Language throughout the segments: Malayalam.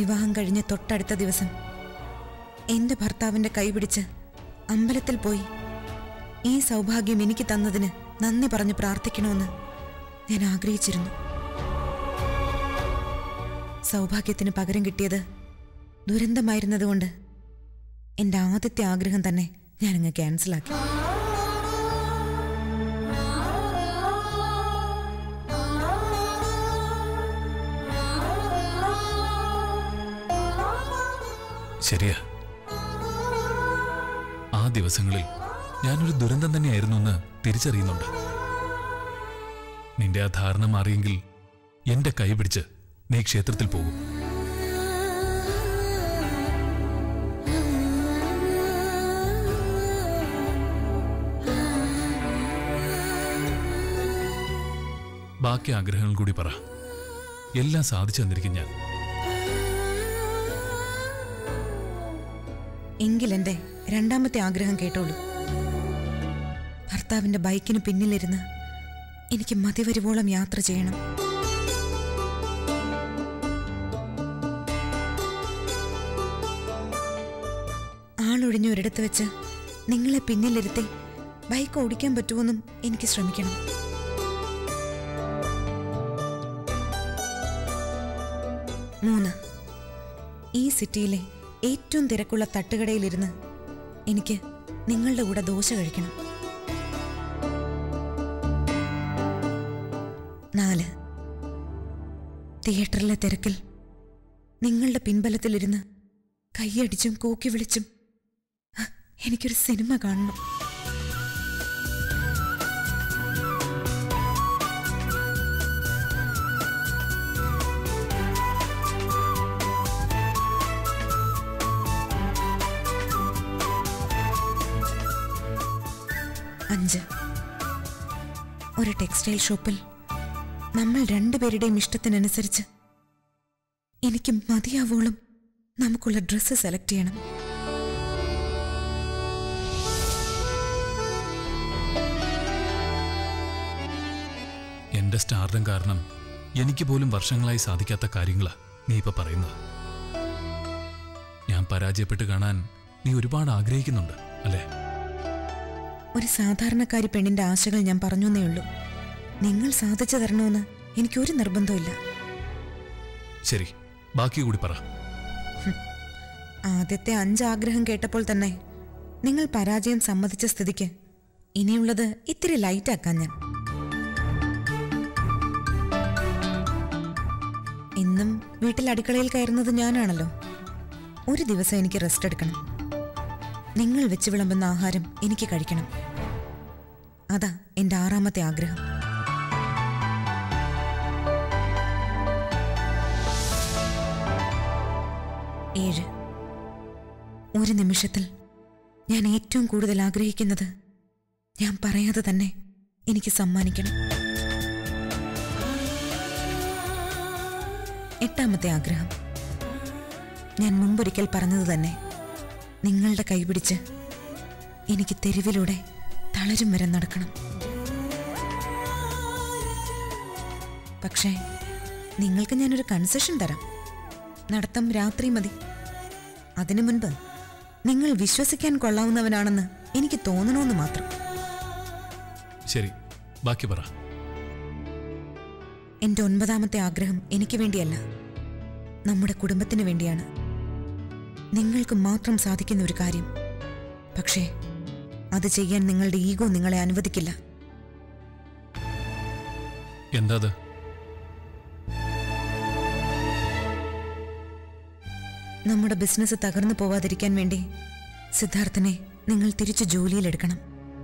വിവാഹം കഴിഞ്ഞ് തൊട്ടടുത്ത ദിവസം എന്റെ ഭർത്താവിന്റെ കൈപിടിച്ച് അമ്പലത്തിൽ പോയി ഈ സൗഭാഗ്യം എനിക്ക് തന്നതിന് നന്ദി പറഞ്ഞ് പ്രാർത്ഥിക്കണമെന്ന് ഞാൻ ആഗ്രഹിച്ചിരുന്നു സൗഭാഗ്യത്തിന് പകരം കിട്ടിയത് ദുരന്തമായിരുന്നതുകൊണ്ട് എന്റെ ആദ്യത്തെ ആഗ്രഹം തന്നെ ഞാനങ്ങ് ക്യാൻസലാക്കി ശരിയാ ആ ദിവസങ്ങളിൽ ഞാനൊരു ദുരന്തം തന്നെയായിരുന്നു എന്ന് തിരിച്ചറിയുന്നുണ്ട് നിന്റെ ആ ധാരണ മാറിയെങ്കിൽ എന്റെ കൈ പിടിച്ച് നീ ക്ഷേത്രത്തിൽ പോകും ബാക്കി ആഗ്രഹങ്ങൾ കൂടി പറ എല്ലാം സാധിച്ചു തന്നിരിക്കും ഞാൻ എങ്കിലെന്റെ രണ്ടാമത്തെ ആഗ്രഹം കേട്ടോളൂ ഭർത്താവിന്റെ ബൈക്കിന് പിന്നിലിരുന്ന് എനിക്ക് മതിവരുവോളം യാത്ര ചെയ്യണം ആളൊഴിഞ്ഞ ഒരിടത്ത് വെച്ച് നിങ്ങളെ പിന്നിലിരുത്തി ബൈക്ക് ഓടിക്കാൻ പറ്റുമെന്നും എനിക്ക് ശ്രമിക്കണം മൂന്ന് ഈ സിറ്റിയിലെ ഏറ്റവും തിരക്കുള്ള തട്ടുകടയിലിരുന്ന് എനിക്ക് നിങ്ങളുടെ കൂടെ ദോശ കഴിക്കണം നാല് തിയേറ്ററിലെ തിരക്കിൽ നിങ്ങളുടെ പിൻബലത്തിലിരുന്ന് കൈയടിച്ചും കൂക്കി വിളിച്ചും ഹ, എനിക്കൊരു സിനിമ കാണണം അഞ്ച് ഒരു ടെക്സ്റ്റൈൽ ഷോപ്പിൽ നമ്മൾ രണ്ടുപേരുടെയും ഇഷ്ടത്തിനനുസരിച്ച് എനിക്ക് മതിയാവോളം നമുക്കുള്ള ഡ്രസ്സ് സെലക്ട് ചെയ്യണം എന്റെ സ്റ്റാർഡം കാരണം എനിക്ക് പോലും വർഷങ്ങളായി സാധിക്കാത്ത കാര്യങ്ങളാ നീ ഇപ്പൊ പറയുന്നത് ഞാൻ പരാജയപ്പെട്ട് കാണാൻ നീ ഒരുപാട് ആഗ്രഹിക്കുന്നുണ്ട് അല്ലേ ഒരു സാധാരണക്കാരി പെണ്ണിന്റെ ആശകൾ ഞാൻ പറഞ്ഞു എന്നേ ഉള്ളൂ നിങ്ങൾ സാധിച്ചു തരണമെന്ന് എനിക്കൊരു നിർബന്ധമില്ല ശരി ബാക്കി കൂടി പറ ആദ്യത്തെ അഞ്ച് ആഗ്രഹം കേട്ടപ്പോൾ തന്നെ നിങ്ങൾ പരാജയം സമ്മതിച്ച സ്ഥിതിക്ക് ഇനിയുള്ളത് ഇത്തിരി ലൈറ്റാക്കാൻ ഞാൻ ഇന്നും വീട്ടിൽ അടുക്കളയിൽ കയറുന്നത് ഞാനാണല്ലോ ഒരു ദിവസം എനിക്ക് റെസ്റ്റ് എടുക്കണം നിങ്ങൾ വെച്ച് വിളമ്പുന്ന ആഹാരം എനിക്ക് കഴിക്കണം അതാ എൻ്റെ ആറാമത്തെ ആഗ്രഹം ഏഴ് ഒരു നിമിഷത്തിൽ ഞാൻ ഏറ്റവും കൂടുതൽ ആഗ്രഹിക്കുന്നത് ഞാൻ പറയാതെ തന്നെ എനിക്ക് സമ്മാനിക്കണം എട്ടാമത്തെ ആഗ്രഹം ഞാൻ മുമ്പൊരിക്കൽ പറഞ്ഞത് തന്നെ നിങ്ങളുടെ കൈപിടിച്ച് എനിക്ക് തെരുവിലൂടെ തളരും വരെ നടക്കണം പക്ഷേ നിങ്ങൾക്ക് ഞാനൊരു കൺസെഷൻ തരാം നടത്തം രാത്രി മതി അതിനു മുൻപ് നിങ്ങൾ വിശ്വസിക്കാൻ കൊള്ളാവുന്നവനാണെന്ന് എനിക്ക് തോന്നണമെന്ന് മാത്രം ശരി ബാക്കി പറ എന്റെ ഒൻപതാമത്തെ ആഗ്രഹം എനിക്ക് വേണ്ടിയല്ല നമ്മുടെ കുടുംബത്തിന് വേണ്ടിയാണ് നിങ്ങൾക്ക് മാത്രം സാധിക്കുന്ന ഒരു കാര്യം പക്ഷേ അത് ചെയ്യാൻ നിങ്ങളുടെ ഈഗോ നിങ്ങളെ അനുവദിക്കില്ല എന്താ അത് നമ്മുടെ ബിസിനസ് തകർന്നു പോവാതിരിക്കാൻ വേണ്ടി സിദ്ധാർത്ഥനെ നിങ്ങൾ തിരിച്ചു ജോലിയിലെടുക്കണം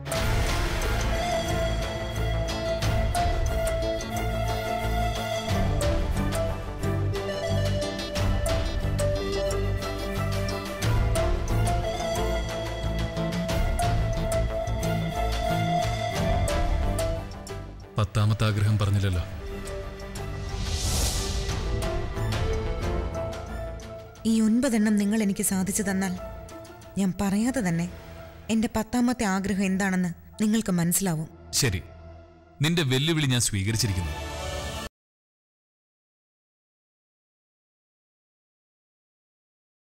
പത്താമത്തെ ആഗ്രഹം പറഞ്ഞില്ലല്ലോ ഈ ഒൻപതെണ്ണം നിങ്ങൾ എനിക്ക് സാധിച്ചു തന്നാൽ ഞാൻ പറയാതെ തന്നെ എന്റെ പത്താമത്തെ ആഗ്രഹം എന്താണെന്ന് നിങ്ങൾക്ക് മനസ്സിലാവും ശരി നിന്റെ വെല്ലുവിളി ഞാൻ സ്വീകരിച്ചിരിക്കുന്നു